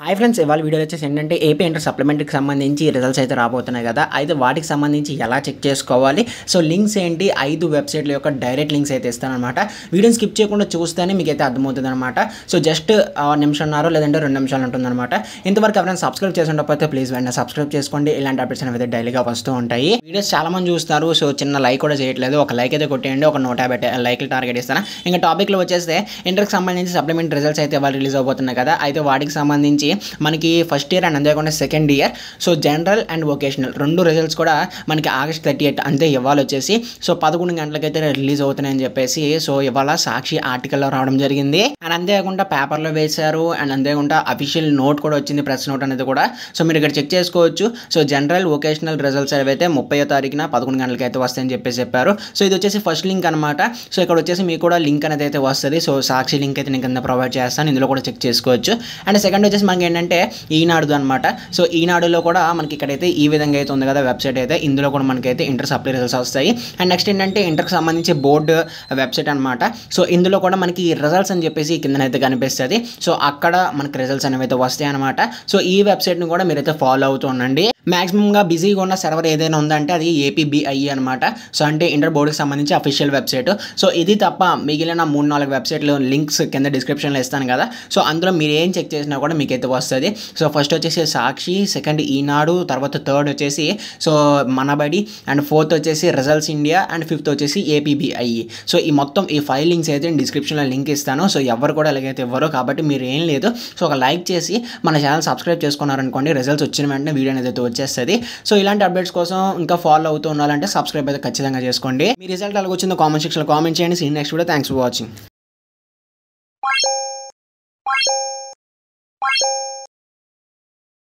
hi friends ఇవాళ video వచ్చేసి ఏంటంటే ఏపీ ఇంటర్ సప్లిమెంటరీకి సంబంధించి రిజల్ట్స్ అయితే రాబోతున్నాయి కదా అయితే వాటికి సంబంధించి ఎలా చెక్ చేసుకోవాలి సో లింక్స్ ఏంటి ఐదు వెబ్సైట్ల యొక్క డైరెక్ట్ లింక్స్ అయితే ఇస్తానమాట వీడియోని స్కిప్ చేయకుండా చూస్తేనే మీకు అయితే అర్థమవుతుంది అనమాట సో జస్ట్ నిమిషంన్నర లేదంటే రెండు నిమిషాలు ఉంటుందన్నమాట ఇంతవరకు ఎవరైనా సబ్స్క్రైబ్ చేసి ఉండకపోతే ప్లీజ్ వెంటనే సబ్స్క్రైబ్ చేసుకోండి ఇలాంటి అప్డేట్స్ అనేవి అయితే డైలీగా వస్తూ ఉంటాయి వీడియోస్ చాలా మంది చూస్తారు సో చిన్న లైక్ కూడా చేయట్లేదు ఒక లైక్ అయితే కొట్టేయండి ఒక నూట యాభై లైక్లు టార్గెట్ ఇస్తాను ఇంకా టాపిక్లో వచ్చేస్తే ఇంటర్కి సంబంధించి సప్లిమెంట్ రిజల్ట్స్ అయితే వాళ్ళు రిలీజ్ అవబోతున్నాయి కదా అయితే వాటికి సంబంధించి మనకి ఫస్ట్ ఇయర్ అండ్ అంతేకాకుండా second year so general and vocational రెండు రిజల్ట్స్ కూడా మనకి ఆగస్ట్ థర్టీ ఎయిట్ అంతే ఇవాళ వచ్చేసి సో పదకొండు గంటలకైతే రిలీజ్ అవుతున్నాయని చెప్పేసి సో ఇవాళ సాక్షి ఆర్టికల్లో రావడం జరిగింది అండ్ అంతేకాకుండా పేపర్లో వేశారు అండ్ అంతేకాకుండా అఫీషియల్ నోట్ కూడా వచ్చింది ప్రెస్ నోట్ అనేది కూడా సో మీరు ఇక్కడ చెక్ చేసుకోవచ్చు సో జనరల్ వొకేషనల్ రిజల్ట్స్ అయితే ముప్పై తారీఖున పదకొండు గంటలకి అయితే వస్తాయని చెప్పేసి చెప్పారు సో ఇది వచ్చేసి ఫస్ట్ లింక్ అనమాట సో ఇక్కడ వచ్చేసి మీకు కూడా లింక్ అనేది అయితే వస్తుంది సో సాక్షి లింక్ అయితే నేను కింద ప్రొవైడ్ చేస్తాను ఇందులో కూడా చెక్ చేసుకోవచ్చు అండ్ సెకండ్ వచ్చేసి మనకి ఏంటంటే ఈనాడు అనమాట సో ఈనాడులో కూడా మనకి ఇక్కడైతే ఈ విధంగా అయితే ఉంది కదా వెబ్సైట్ అయితే ఇందులో కూడా మనకైతే ఇంటర్ సప్లై రిజల్ట్స్ వస్తాయి అండ్ నెక్స్ట్ ఏంటంటే ఇంటర్కి సంబంధించి బోర్డు వెబ్సైట్ అనమాట సో ఇందులో కూడా మనకి రిజల్ట్స్ అని చెప్పేసి కిందనైతే కనిపిస్తుంది సో అక్కడ మనకి రిజల్ట్స్ అనేవి అయితే వస్తాయి అనమాట సో ఈ వెబ్సైట్ని కూడా మీరైతే ఫాలో అవుతూ ఉండండి మాక్సిమంగా బిజీగా ఉన్న సర్వర్ ఏదైనా ఉందంటే అది ఏపీబిఐ అనమాట సో అంటే ఇంటర్ బోర్డుకి సంబంధించి అఫీషియల్ వెబ్సైట్ సో ఇది తప్ప మిగిలిన మూడు నాలుగు వెబ్సైట్లు లింక్స్ కింద డిస్క్రిప్షన్లో ఇస్తాను కదా సో అందులో మీరు ఏం చెక్ చేసినా కూడా మీకు అయితే వస్తుంది సో ఫస్ట్ వచ్చేసి సాక్షి సెకండ్ ఈనాడు తర్వాత థర్డ్ వచ్చేసి సో మనబడి అండ్ ఫోర్త్ వచ్చేసి రిజల్ట్స్ ఇండియా అండ్ ఫిఫ్త్ వచ్చేసి ఏపీబిఐ సో ఈ మొత్తం ఈ ఫైవ్ లింక్స్ అయితే నేను డిస్క్రిప్షన్లో లింక్ ఇస్తాను సో ఎవరు కూడా ఎలాగైతే ఇవ్వరు కాబట్టి మీరు ఏం లేదు సో ఒక లైక్ చేసి మన ఛానల్ సబ్స్క్రైబ్ చేసుకున్నారనుకోండి రిజల్ట్స్ వచ్చిన వెంటనే వీడియో అనేది అయితే వచ్చేస్తుంది సో ఇలాంటి అప్డేట్స్ కోసం ఇంకా ఫాలో అవుతూ ఉండాలంటే సబ్స్క్రైబ్ అయితే ఖచ్చితంగా చేసుకోండి మీ రిజల్ట్ అలాగ వచ్చిందో కామెంట్ సెక్షన్లో కామెంట్ చేయండి see in next video thanks for watching